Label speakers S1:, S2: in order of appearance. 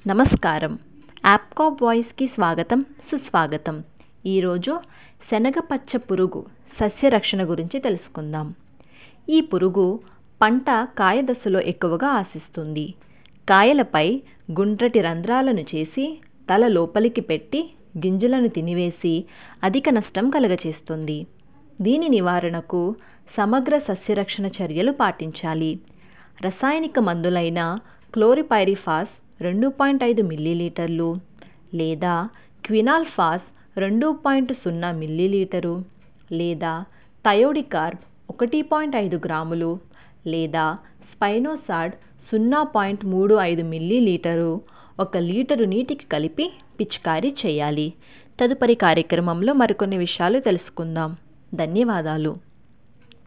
S1: నమస్కారం యాప్కాప్ వాయిస్కి స్వాగతం సుస్వాగతం ఈరోజు శనగపచ్చ పురుగు సస్యరక్షణ గురించి తెలుసుకుందాం ఈ పురుగు పంట కాయ దశలో ఎక్కువగా ఆశిస్తుంది కాయలపై గుండ్రటి రంధ్రాలను చేసి తల లోపలికి పెట్టి గింజలను తినివేసి అధిక నష్టం కలుగచేస్తుంది దీని నివారణకు సమగ్ర సస్యరక్షణ చర్యలు పాటించాలి రసాయనిక మందులైన క్లోరిపైరిఫాస్ రెండు పాయింట్ ఐదు మిల్లీలీటర్లు లేదా క్వినాల్ఫాస్ రెండు పాయింట్ సున్నా మిల్లీలీటరు లేదా థయోడికార్బ్ ఒకటి పాయింట్ ఐదు గ్రాములు లేదా స్పైనోసాడ్ సున్నా పాయింట్ మూడు ఐదు మిల్లీలీటరు ఒక లీటరు నీటికి కలిపి పిచికారీ చేయాలి తదుపరి కార్యక్రమంలో మరికొన్ని విషయాలు తెలుసుకుందాం ధన్యవాదాలు